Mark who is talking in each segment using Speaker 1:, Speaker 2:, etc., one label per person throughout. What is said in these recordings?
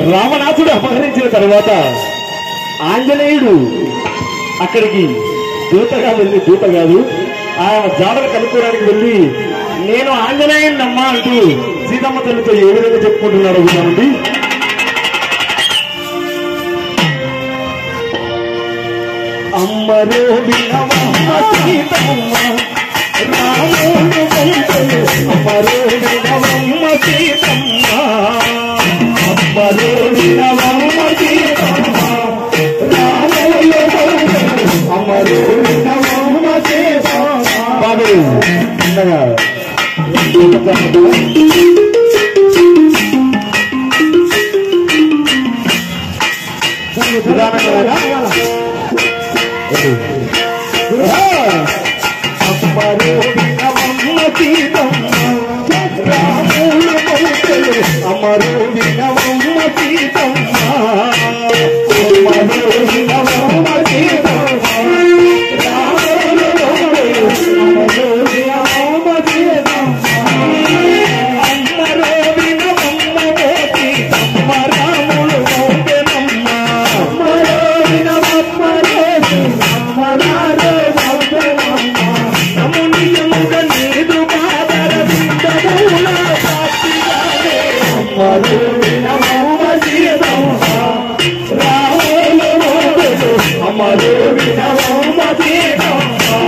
Speaker 1: రామనాథుడు అపహరించిన తర్వాత ఆంజనేయుడు అక్కడికి దూతగా వెళ్ళి దూత కాదు ఆ జాడలు కనుక్కోవడానికి వెళ్ళి నేను ఆంజనేయుడిని అమ్మా అంటూ సీతమ్మ తల్లితో ఏ విధంగా చెప్పుకుంటున్నాడు వినండి అమ్మరో వినవమ్మ సీతమ్మ రాముడు వంటలు అమ్మరో వినవమ్మ సీతమ్మ అమ్మరో వినవమ్మ సీతమ్మ రాముడు వంటలు అమ్మరో వినవమ్మ సీతమ్మ బాబు చిన్నగా నిదానంగా అమరు వినవమ్మ సీతమ్మ అమరు వినవమ్మ సీతమ్మ అమరు వినవమ్మ సీతమ్మ అమ్మరో వినవమ్మ సీతమ్మ రాములు మోపెనమ్మ అమ్మరో వినవమ్మ సీతమ్మ రాములు నమునియముగ నీదు పాదర విందముల సాక్షిగానే అమ్మరు వినవమ్మ సీతమ్మ రాములు మోపెను అమ్మరు వినవమ్మ సీతమ్మ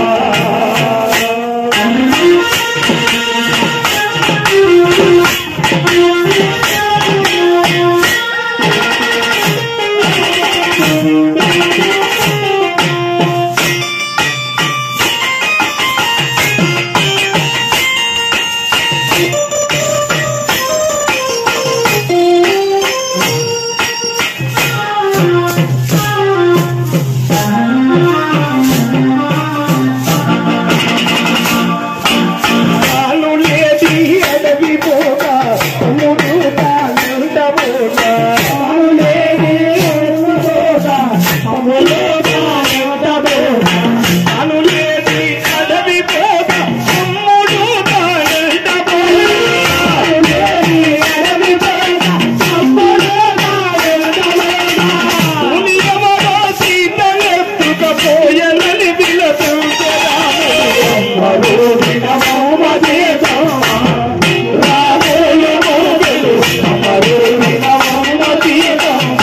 Speaker 1: తాను లేది అడవి పోగా తమ్ముడు తానుంట పోగా తాను లేది అడవి పోగా తమ్ముడు తానుంట పోగా తాను లేది అడవి పోగా తమ్ముడు తానుంట పోగా తాను లేది అడవి పోగా తమ్ముడు తానుంట పోగా మునియమలో సీతనెత్తుకపోయనని విలపించరాముడు వినమోమ దేవమ్మ రామోయ మోదలు అమరు వినమోమ దేవమ్మ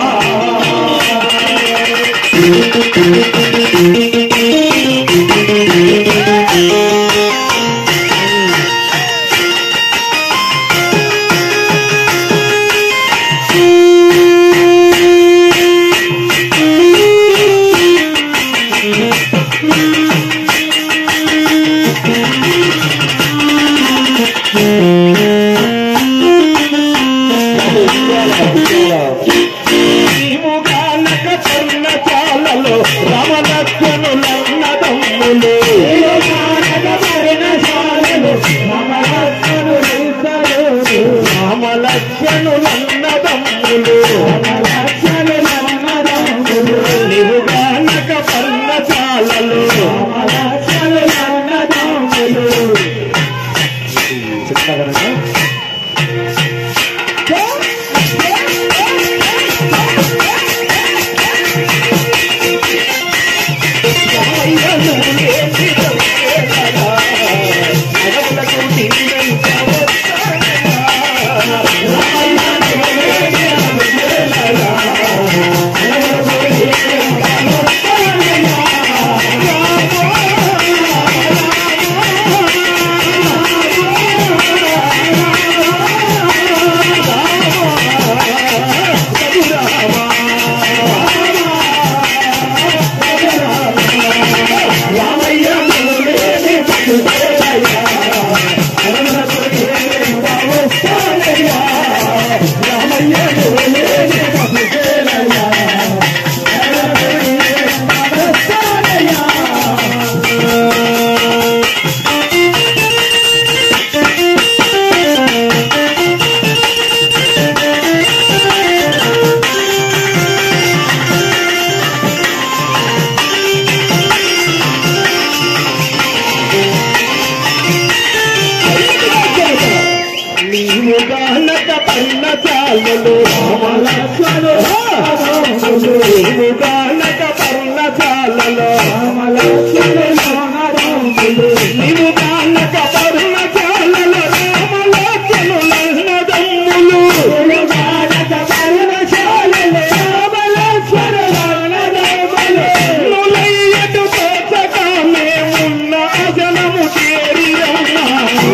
Speaker 1: నీవుగానక కన్న చాలలో రమలక్ష్మణులన్నదమ్ములు రామలక్ష్మణులన్నదమ్ములు నీవుగానక కన్న చాలలో చిన్నగా నీవుగానక పన్నచాలు చాలలు నీవు కానక పర్ణ చాలలో నీవు కానక పర్ణ చాలలో రామలక్ష్మణులన్నదమ్ములు నులయ్యటు తోచగానే ఉన్న జనము చేరిరమ్మా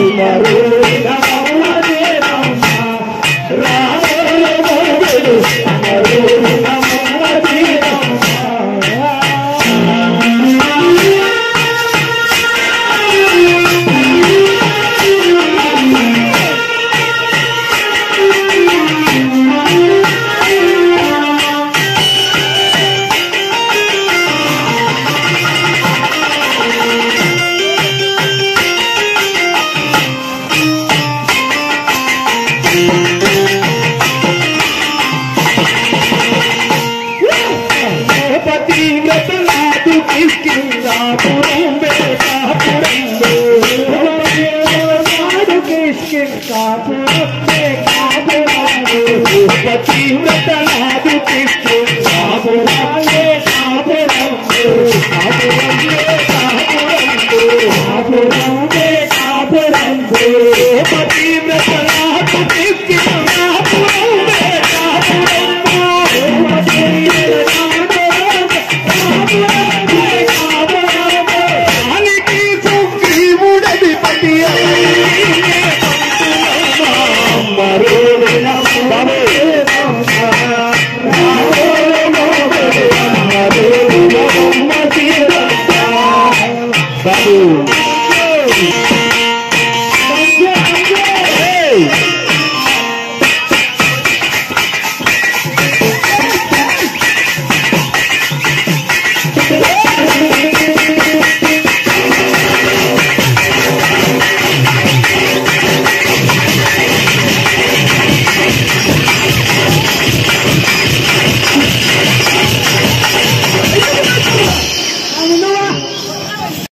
Speaker 1: పతివ్రత నాదు కిష్కిందాపురం పతివ్రత నాదు పతివ్రత నాదు దానికి సుగ్రీవుడధిపతి బాబు